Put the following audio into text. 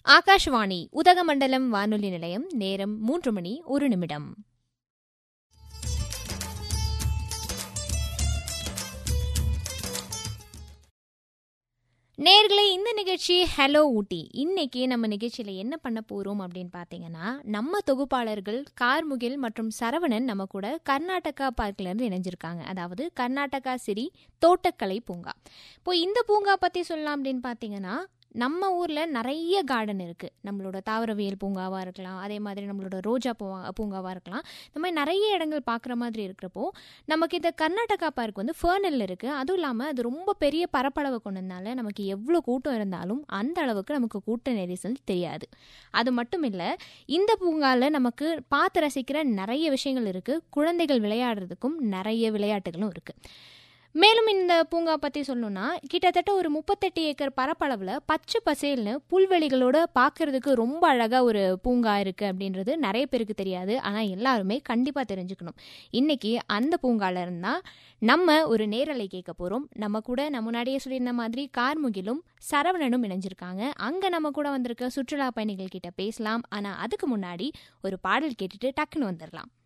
ஆகாஷ்வாணி உதகமண்டலம் வானொலி நிலையம் நேரம் மூன்று மணி ஒரு நிமிடம் நேர்களே இந்த நிகழ்ச்சி ஹலோ ஊட்டி இன்னைக்கு நம்ம நிகழ்ச்சியில் என்ன பண்ண போகிறோம் அப்படின்னு பார்த்தீங்கன்னா நம்ம தொகுப்பாளர்கள் கார்முகில் மற்றும் சரவணன் நம்ம கூட கர்நாடகா பார்க்லேருந்து இணைஞ்சிருக்காங்க அதாவது கர்நாடகா சிரி தோட்டக்கலை பூங்கா இப்போ இந்த பூங்கா பற்றி சொல்லலாம் அப்படின்னு பார்த்தீங்கன்னா நம்ம ஊரில் நிறைய கார்டன் இருக்குது நம்மளோட தாவரவியல் பூங்காவாக இருக்கலாம் அதே மாதிரி நம்மளோட ரோஜா பூங்கா பூங்காவாக இருக்கலாம் இந்த மாதிரி நிறைய இடங்கள் பார்க்குற மாதிரி இருக்கிறப்போ நமக்கு இந்த கர்நாடகா பார்க் வந்து ஃபேர்னல் இருக்குது அதுவும் இல்லாமல் அது ரொம்ப பெரிய பரப்பளவை கொண்டதுனால நமக்கு எவ்வளோ கூட்டம் இருந்தாலும் அந்த அளவுக்கு நமக்கு கூட்ட நெரிசல் தெரியாது அது மட்டும் இல்லை இந்த பூங்காவில் நமக்கு பார்த்து ரசிக்கிற நிறைய விஷயங்கள் இருக்குது குழந்தைகள் விளையாடுறதுக்கும் நிறைய விளையாட்டுகளும் இருக்குது மேலும் இந்த பூங்கா பற்றி சொல்லணும்னா கிட்டத்தட்ட ஒரு முப்பத்தெட்டு ஏக்கர் பரப்பளவில் பச்சை பசேல்னு புல்வெளிகளோட பார்க்கறதுக்கு ரொம்ப அழகாக ஒரு பூங்கா இருக்குது அப்படின்றது நிறைய பேருக்கு தெரியாது ஆனால் எல்லாருமே கண்டிப்பாக தெரிஞ்சுக்கணும் இன்றைக்கி அந்த பூங்கால இருந்தால் நம்ம ஒரு நேரலை கேட்க போகிறோம் நம்ம கூட நான் முன்னாடியே சொல்லியிருந்த மாதிரி கார்முகிலும் சரவணனும் இணைஞ்சிருக்காங்க அங்கே நம்ம கூட வந்திருக்க சுற்றுலா பயணிகள் கிட்ட பேசலாம் ஆனால் அதுக்கு முன்னாடி ஒரு பாடல் கேட்டுட்டு டக்குன்னு வந்துடலாம்